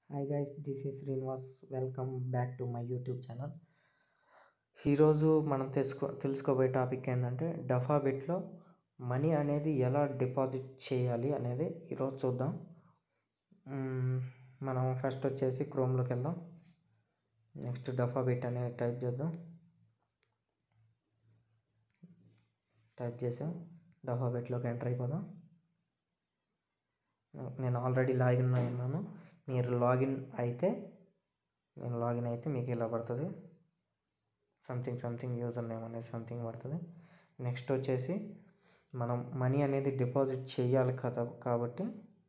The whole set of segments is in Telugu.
hi guys this is Srinivas welcome back to my YouTube channel ఈరోజు మనం తెలుసుకో తెలుసుకోబోయే టాపిక్ ఏంటంటే డఫాబెట్లో మనీ అనేది ఎలా డిపాజిట్ చేయాలి అనేది ఈరోజు చూద్దాం మ్మ్, మనం ఫస్ట్ వచ్చేసి క్రోమ్లోకి వెళ్దాం నెక్స్ట్ డఫాబెట్ అనేది టైప్ చేద్దాం టైప్ చేసాం డఫాబెట్లోకి ఎంటర్ అయిపోదాం నేను ఆల్రెడీ లాగిన్ అయి ఉన్నాను మీరు లాగిన్ అయితే నేను లాగిన్ అయితే మీకు ఇలా పడుతుంది సంథింగ్ సంథింగ్ యూజర్ నేమ్ అనేది సంథింగ్ పడుతుంది నెక్స్ట్ వచ్చేసి మనం మనీ అనేది డిపాజిట్ చేయాలి కదా కాబట్టి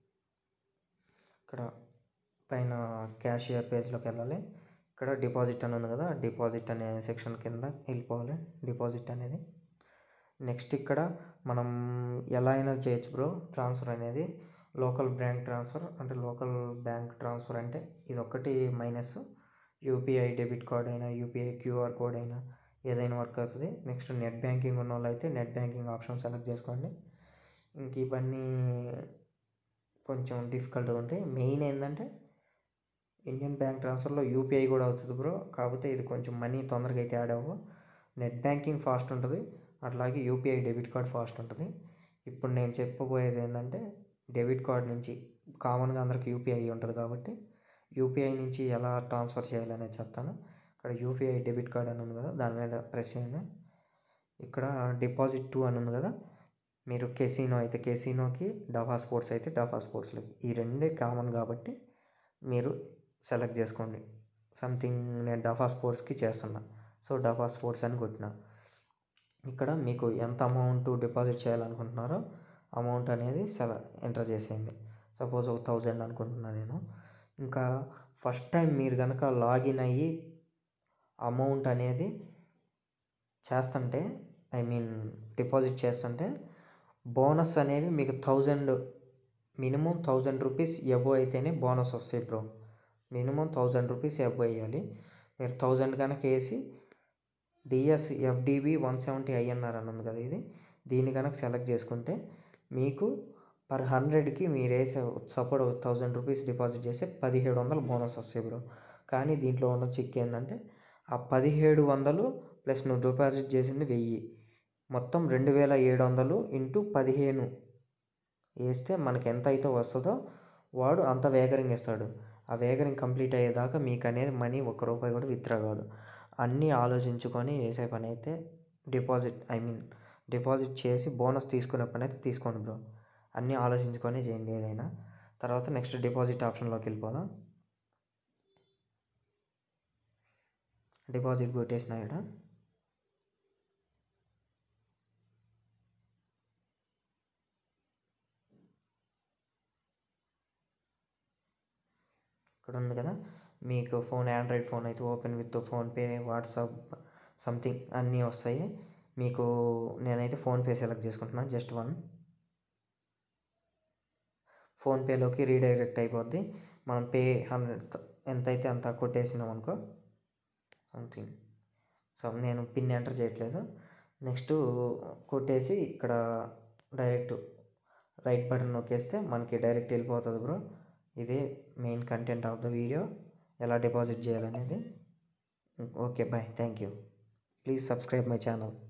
ఇక్కడ పైన క్యాషియర్ పేజ్లోకి వెళ్ళాలి ఇక్కడ డిపాజిట్ అని ఉంది కదా డిపాజిట్ అనే సెక్షన్ కింద వెళ్ళిపోవాలి డిపాజిట్ అనేది నెక్స్ట్ ఇక్కడ మనం ఎలా అయినా చేయొచ్చు బ్రో ట్రాన్స్ఫర్ అనేది లోకల్ బ్యాంక్ ట్రాన్స్ఫర్ అంటే లోకల్ బ్యాంక్ ట్రాన్స్ఫర్ అంటే ఇది ఒక్కటి మైనస్ యూపీఐ డెబిట్ కార్డ్ అయినా యూపీఐ క్యూఆర్ కోడ్ అయినా ఏదైనా వర్క్ అవుతుంది నెక్స్ట్ నెట్ బ్యాంకింగ్ ఉన్న వాళ్ళు అయితే నెట్ బ్యాంకింగ్ ఆప్షన్ సెలెక్ట్ చేసుకోండి ఇంక ఇవన్నీ కొంచెం డిఫికల్ట్గా ఉంటాయి మెయిన్ ఏంటంటే ఇండియన్ బ్యాంక్ ట్రాన్స్ఫర్లో యూపీఐ కూడా అవుతుంది బ్రో కాకపోతే ఇది కొంచెం మనీ తొందరగా అయితే యాడ్ అవ్వవు నెట్ బ్యాంకింగ్ ఫాస్ట్ ఉంటుంది అట్లాగే యూపీఐ డెబిట్ కార్డ్ ఫాస్ట్ ఉంటుంది ఇప్పుడు నేను చెప్పబోయేది ఏంటంటే డెబిట్ కార్డ్ నుంచి కామన్గా అందరికి యూపీఐ ఉంటుంది కాబట్టి యూపీఐ నుంచి ఎలా ట్రాన్స్ఫర్ చేయాలనేది చెప్తాను ఇక్కడ యూపీఐ డెబిట్ కార్డ్ అని ఉంది కదా దాని మీద ప్రెస్ చేయండి ఇక్కడ డిపాజిట్ టూ అని ఉంది కదా మీరు కెసినో అయితే కెసినోకి డఫా స్పోర్ట్స్ అయితే డఫా స్పోర్ట్స్లోకి ఈ రెండే కామన్ కాబట్టి మీరు సెలెక్ట్ చేసుకోండి సంథింగ్ నేను డఫా స్పోర్ట్స్కి చేస్తున్నా సో డఫా స్పోర్ట్స్ అని కొట్టిన ఇక్కడ మీకు ఎంత అమౌంట్ డిపాజిట్ చేయాలనుకుంటున్నారో అమౌంట్ అనేది సెల ఎంటర్ చేసేయండి సపోజ్ ఒక థౌజండ్ అనుకుంటున్నాను నేను ఇంకా ఫస్ట్ టైం మీరు కనుక లాగిన్ అయ్యి అమౌంట్ అనేది చేస్తుంటే ఐ మీన్ డిపాజిట్ చేస్తుంటే బోనస్ అనేవి మీకు thousand minimum thousand rupees above అయితేనే బోనస్ వస్తాయి bro minimum thousand rupees above వేయాలి మీరు థౌజండ్ కనుక వేసి DS FDB one seventy INR అని ఉంది కదా ఇది దీన్ని కనుక సెలెక్ట్ చేసుకుంటే మీకు పర్ హండ్రెడ్కి మీరు వేసే సపోర్ట్ థౌజండ్ రూపీస్ డిపాజిట్ చేస్తే పదిహేడు వందలు బోనస్ వస్తాయి బ్రో కానీ దీంట్లో ఉన్న చిక్ ఏంటంటే ఆ పదిహేడు వందలు ప్లస్ నువ్వు డిపాజిట్ చేసింది వెయ్యి మొత్తం రెండు వేల ఏడు వందలు ఇంటూ పదిహేను వేస్తే మనకి ఎంత అయితే వస్తుందో వాడు అంత వేగరింగ్ ఇస్తాడు ఆ వేగరింగ్ కంప్లీట్ అయ్యేదాకా మీకు అనేది మనీ ఒక్క రూపాయి కూడా విత్డ్రా కాదు అన్నీ ఆలోచించుకొని వేసే పని అయితే డిపాజిట్ ఐ మీన్ డిపాజిట్ చేసి బోనస్ తీసుకునే పని అయితే తీసుకోండి బ్రో అన్నీ ఆలోచించుకొని చేయండి ఏదైనా తర్వాత నెక్స్ట్ డిపాజిట్ ఆప్షన్లోకి వెళ్ళిపోదాం డిపాజిట్ కొట్టేసిన ఇక్కడ ఇక్కడ ఉంది కదా మీకు ఫోన్ ఆండ్రాయిడ్ ఫోన్ అయితే open with PhonePe WhatsApp something అన్నీ వస్తాయి మీకు నేనైతే ఫోన్పే సెలెక్ట్ చేసుకుంటున్నాను జస్ట్ వన్ ఫోన్పేలోకి రీడైరెక్ట్ అయిపోద్ది మనం పే హండ్రెడ్ ఎంత అయితే అంత కొట్టేసినాం అనుకో సంథింగ్ సో నేను పిన్ ఎంటర్ చేయట్లేదు నెక్స్ట్ కొట్టేసి ఇక్కడ డైరెక్ట్ రైట్ బటన్ నొక్కేస్తే మనకి డైరెక్ట్ వెళ్ళిపోతుంది బ్రో ఇదే main content of the video ఎలా డిపాజిట్ చేయాలనేది okay bye thank you please subscribe my channel